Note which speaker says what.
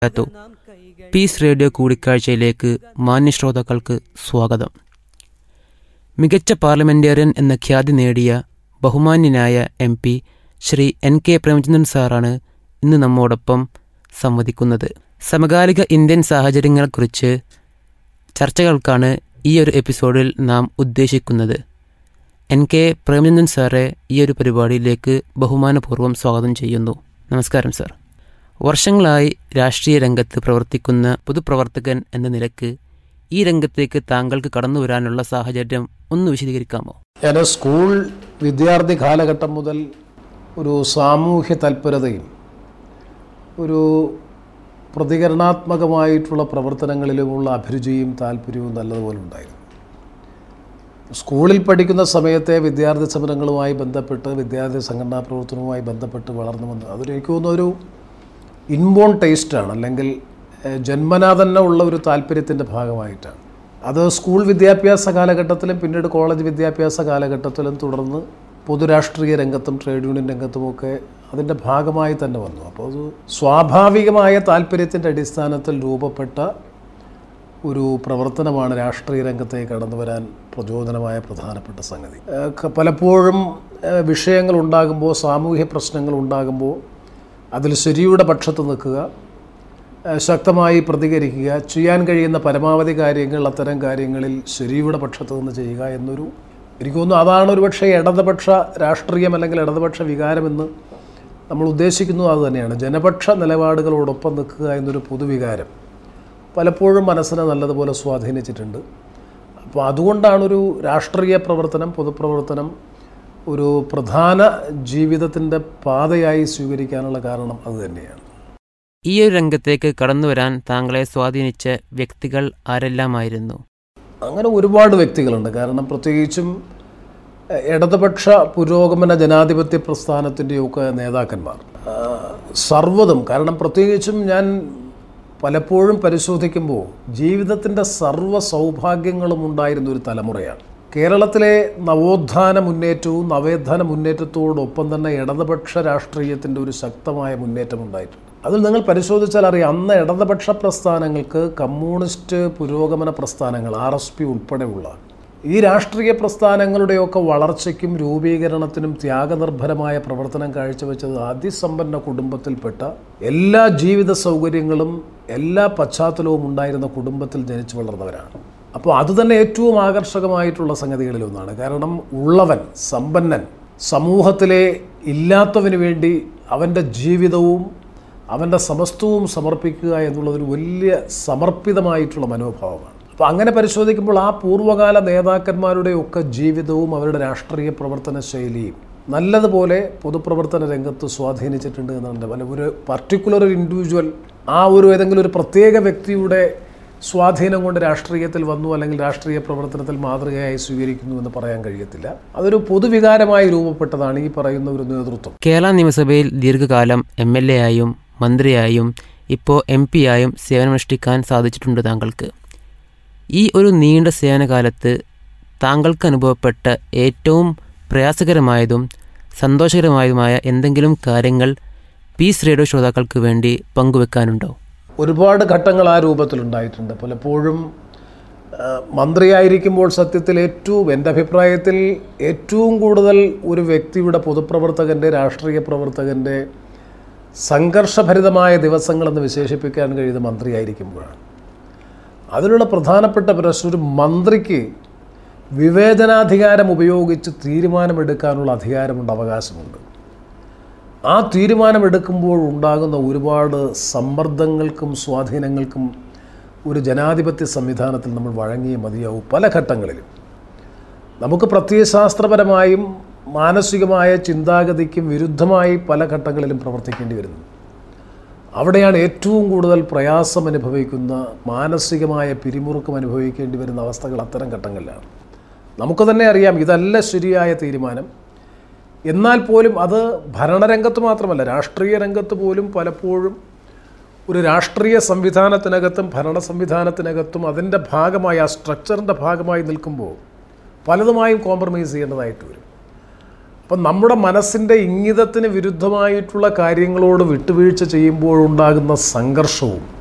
Speaker 1: ത്തു piece radio കൂടിക്കാഴ്ചയിലേക്ക് മാന്യ ശ്രോതാക്കൾക്ക് സ്വാഗതം മികച്ച പാർലമെന്റേറിയൻ എന്ന ഖ്യാതി നേടിയ ബഹുമാന്യനായ M P Shri N K Premachandran സാറാണ് ഇന്ന് നമ്മോടൊപ്പം സംവദിക്കുന്നത് സമകാലിക ഇന്ത്യൻ സാഹചര്യങ്ങളെക്കുറിച്ച് ചർച്ചകൾക്കാണ് ഈ ഒരു എപ്പിസോഡിൽ നാം ഉദ്ദേശിക്കുന്നത് എൻ കെ പ്രേമചന്ദ്രൻ സാറെ ഈ ഒരു പരിപാടിയിലേക്ക് ബഹുമാനപൂർവ്വം സ്വാഗതം ചെയ്യുന്നു നമസ്കാരം സാർ വർഷങ്ങളായി രാഷ്ട്രീയ രംഗത്ത് പ്രവർത്തിക്കുന്ന പൊതുപ്രവർത്തകൻ എന്ന നിലക്ക് ഈ രംഗത്തേക്ക് താങ്കൾക്ക് കടന്നു വരാനുള്ള സാഹചര്യം ഒന്ന് വിശദീകരിക്കാമോ
Speaker 2: ഞാൻ സ്കൂൾ വിദ്യാർത്ഥി കാലഘട്ടം മുതൽ ഒരു സാമൂഹ്യ തൽപരതയും ഒരു പ്രതികരണാത്മകമായിട്ടുള്ള പ്രവർത്തനങ്ങളിലുമുള്ള അഭിരുചിയും താല്പര്യവും നല്ലതുപോലെ ഉണ്ടായിരുന്നു സ്കൂളിൽ പഠിക്കുന്ന സമയത്തെ വിദ്യാർത്ഥി സമരങ്ങളുമായി ബന്ധപ്പെട്ട് വിദ്യാർത്ഥി സംഘടനാ പ്രവർത്തനവുമായി ബന്ധപ്പെട്ട് വളർന്നു വന്നു അതൊരു എനിക്ക് തോന്നുന്ന ഒരു ഇൻബോൺ ടേസ്റ്റാണ് അല്ലെങ്കിൽ ഏഹ്, ജന്മനാ തന്നെ ഉള്ള ഒരു താല്പര്യത്തിൻ്റെ ഭാഗമായിട്ടാണ് അത് സ്കൂൾ വിദ്യാഭ്യാസ കാലഘട്ടത്തിലും പിന്നീട് കോളേജ് വിദ്യാഭ്യാസ കാലഘട്ടത്തിലും തുടർന്ന് പൊതുരാഷ്ട്രീയ രംഗത്തും ട്രേഡ് യൂണിയൻ രംഗത്തുമൊക്കെ അതിൻ്റെ ഭാഗമായി തന്നെ വന്നു അപ്പോൾ അത് സ്വാഭാവികമായ താല്പര്യത്തിൻ്റെ അടിസ്ഥാനത്തിൽ രൂപപ്പെട്ട ഒരു പ്രവർത്തനമാണ് രാഷ്ട്രീയ രംഗത്തേക്ക് കടന്നു വരാൻ പ്രചോദനമായ പ്രധാനപ്പെട്ട സംഗതി ഏഹ് ക- പലപ്പോഴും ഏഹ് വിഷയങ്ങൾ ഉണ്ടാകുമ്പോൾ സാമൂഹ്യ പ്രശ്നങ്ങൾ ഉണ്ടാകുമ്പോൾ അതിൽ ശരിയുടെ പക്ഷത്ത് നിൽക്കുക ഏഹ് ശക്തമായി പ്രതികരിക്കുക ചെയ്യാൻ കഴിയുന്ന പരമാവധി കാര്യങ്ങൾ അത്തരം കാര്യങ്ങളിൽ ശരിയുടെ പക്ഷത്ത് നിന്ന് ചെയ്യുക എന്നൊരു എനിക്ക് തോന്നുന്നു അതാണ് ഒരുപക്ഷെ ഇടതുപക്ഷ രാഷ്ട്രീയം അല്ലെങ്കിൽ ഇടതുപക്ഷ വികാരമെന്ന് നമ്മൾ ഉദ്ദേശിക്കുന്നത് അത് തന്നെയാണ് ജനപക്ഷ നിലപാടുകളോടൊപ്പം നിൽക്കുക എന്നൊരു പൊതുവികാരം പലപ്പോഴും മനസ്സിനെ നല്ലതുപോലെ സ്വാധീനിച്ചിട്ടുണ്ട് അപ്പോൾ അതുകൊണ്ടാണൊരു രാഷ്ട്രീയ പ്രവർത്തനം പൊതുപ്രവർത്തനം ഒരു പ്രധാന ജീവിതത്തിൻ്റെ പാതയായി സ്വീകരിക്കാനുള്ള കാരണം അത് തന്നെയാണ്
Speaker 1: ഈ ഒരു രംഗത്തേക്ക് കടന്നു വരാൻ താങ്കളെ സ്വാധീനിച്ച വ്യക്തികൾ ആരെല്ലാമായിരുന്നു
Speaker 2: അങ്ങനെ ഒരുപാട് വ്യക്തികളുണ്ട് കാരണം പ്രത്യേകിച്ചും എഹ്, ഇടതുപക്ഷ പുരോഗമന ജനാധിപത്യ പ്രസ്ഥാനത്തിൻ്റെയൊക്കെ നേതാക്കന്മാർ ആ, സർവ്വതും കാരണം പ്രത്യേകിച്ചും ഞാൻ പലപ്പോഴും പരിശോധിക്കുമ്പോൾ ജീവിതത്തിൻ്റെ സർവ്വ സൗഭാഗ്യങ്ങളും ഉണ്ടായിരുന്ന ഒരു തലമുറയാണ് കേരളത്തിലെ നവോത്ഥാന മുന്നേറ്റവും നവോത്ഥാന മുന്നേറ്റത്തോടൊപ്പം തന്നെ ഇടതുപക്ഷ രാഷ്ട്രീയത്തിൻ്റെ ഒരു ശക്തമായ മുന്നേറ്റം ഉണ്ടായിട്ടുണ്ട് അതിൽ നിങ്ങൾ പരിശോധിച്ചാൽ അറിയാം അന്ന് ഇടതുപക്ഷ പ്രസ്ഥാനങ്ങൾക്ക് കമ്മ്യൂണിസ്റ്റ് പുരോഗമന പ്രസ്ഥാനങ്ങൾ ആർ എസ് പി ഉൾപ്പെടെയുള്ള ഈ രാഷ്ട്രീയ പ്രസ്ഥാനങ്ങളുടെയൊക്കെ വളർച്ചയ്ക്കും രൂപീകരണത്തിനും ത്യാഗനിർഭരമായ പ്രവർത്തനം കാഴ്ചവെച്ചത് അതിസമ്പന്ന കുടുംബത്തിൽപ്പെട്ട എല്ലാ ജീവിത സൗകര്യങ്ങളും എല്ലാ പശ്ചാത്തലവും ഉണ്ടായിരുന്ന കുടുംബത്തിൽ ജനിച്ചു വളർന്നവരാണ് അപ്പോൾ അതുതന്നെ ഏറ്റവും ആകർഷകമായിട്ടുള്ള സംഗതികളിലൊന്നാണ് കാരണം ഉള്ളവൻ സമ്പന്നൻ സമൂഹത്തിലെ ഇല്ലാത്തവന് വേണ്ടി അവൻ്റെ ജീവിതവും അവൻ്റെ സമസ്തവും സമർപ്പിക്കുക എന്നുള്ളതൊരു വലിയ സമർപ്പിതമായിട്ടുള്ള മനോഭാവമാണ് അപ്പോൾ അങ്ങനെ പരിശോധിക്കുമ്പോൾ ആ പൂർവ്വകാല നേതാക്കന്മാരുടെയൊക്കെ ജീവിതവും അവരുടെ രാഷ്ട്രീയ പ്രവർത്തന ശൈലിയും നല്ലതുപോലെ പൊതുപ്രവർത്തന രംഗത്ത് സ്വാധീനിച്ചിട്ടുണ്ട് എന്നാണ് എൻ്റെ പല ഒരു പർട്ടിക്കുലർ ഒരു ഇൻഡിവിജ്വൽ ആ ഒരു ഏതെങ്കിലും ഒരു പ്രത്യേക വ്യക്തിയുടെ സ്വാധീനം കൊണ്ട് രാഷ്ട്രീയത്തിൽ വന്നു അല്ലെങ്കിൽ രാഷ്ട്രീയ പ്രവർത്തനത്തിൽ മാതൃകയായി സ്വീകരിക്കുന്നു എന്ന് പറയാൻ കഴിയത്തില്ല അതൊരു പൊതുവികാരമായി രൂപപ്പെട്ടതാണ് ഈ പറയുന്ന ഒരു നേതൃത്വം
Speaker 1: കേരള നിയമസഭയിൽ ദീർഘകാലം എം എൽ എ ആയും മന്ത്രിയായും ഇപ്പോൾ എം പി ആയും സേവനമനുഷ്ഠിക്കാൻ സാധിച്ചിട്ടുണ്ട് താങ്കൾക്ക് ഈ ഒരു നീണ്ട സേവനകാലത്ത് താങ്കൾക്ക് അനുഭവപ്പെട്ട ഏറ്റവും പ്രയാസകരമായതും സന്തോഷകരമായതുമായ എന്തെങ്കിലും കാര്യങ്ങൾ പീസ് റേഡിയോ ശ്രോതാക്കൾക്ക് വേണ്ടി പങ്കുവെക്കാനുണ്ടോ
Speaker 2: ഒരുപാട് ഘട്ടങ്ങൾ ആ രൂപത്തിലുണ്ടായിട്ടുണ്ട് പലപ്പോഴും ആ, മന്ത്രിയായിരിക്കുമ്പോൾ സത്യത്തിൽ ഏറ്റവും എൻ്റെ അഭിപ്രായത്തിൽ ഏറ്റവും കൂടുതൽ ഒരു വ്യക്തിയുടെ പൊതുപ്രവർത്തകൻ്റെ രാഷ്ട്രീയ പ്രവർത്തകൻ്റെ സംഘർഷഭരിതമായ ദിവസങ്ങളെന്ന് വിശേഷിപ്പിക്കാൻ കഴിയുന്ന മന്ത്രിയായിരിക്കുമ്പോഴാണ് അതിലുള്ള പ്രധാനപ്പെട്ട പ്രശ്നം ഒരു മന്ത്രിക്ക് വിവേചനാധികാരം ഉപയോഗിച്ച് തീരുമാനമെടുക്കാനുള്ള അധികാരമുണ്ട് അവകാശമുണ്ട് ആ തീരുമാനമെടുക്കുമ്പോൾ ഉണ്ടാകുന്ന ഒരുപാട് സമ്മർദ്ദങ്ങൾക്കും സ്വാധീനങ്ങൾക്കും ഒരു ജനാധിപത്യ സംവിധാനത്തിൽ നമ്മൾ വഴങ്ങിയേ മതിയാവും പല ഘട്ടങ്ങളിലും നമുക്ക് പ്രത്യയശാസ്ത്രപരമായും മാനസികമായ ചിന്താഗതിക്കും വിരുദ്ധമായി പല ഘട്ടങ്ങളിലും പ്രവർത്തിക്കേണ്ടി വരുന്നു അവിടെയാണ് ഏറ്റവും കൂടുതൽ പ്രയാസം അനുഭവിക്കുന്ന മാനസികമായ പിരിമുറുക്കം അനുഭവിക്കേണ്ടി വരുന്ന അവസ്ഥകൾ അത്തരം ഘട്ടങ്ങളിലാണ് നമുക്ക് തന്നെ അറിയാം ഇതല്ല ശരിയായ തീരുമാനം എന്നാൽ പോലും അത് ഭരണരംഗത്ത് മാത്രമല്ല രാഷ്ട്രീയ രംഗത്ത് പോലും പലപ്പോഴും ഒരു രാഷ്ട്രീയ സംവിധാനത്തിനകത്തും ഭരണ സംവിധാനത്തിനകത്തും അതിൻ്റെ ഭാഗമായി ആ സ്ട്രക്ചറിൻ്റെ ഭാഗമായി നിൽക്കുമ്പോൾ പലതുമായും കോംപ്രമൈസ് ചെയ്യേണ്ടതായിട്ട് വരും അപ്പം നമ്മുടെ മനസ്സിൻ്റെ ഇംഗിതത്തിന് വിരുദ്ധമായിട്ടുള്ള കാര്യങ്ങളോട് വിട്ടുവീഴ്ച ചെയ്യുമ്പോഴുണ്ടാകുന്ന സംഘർഷവും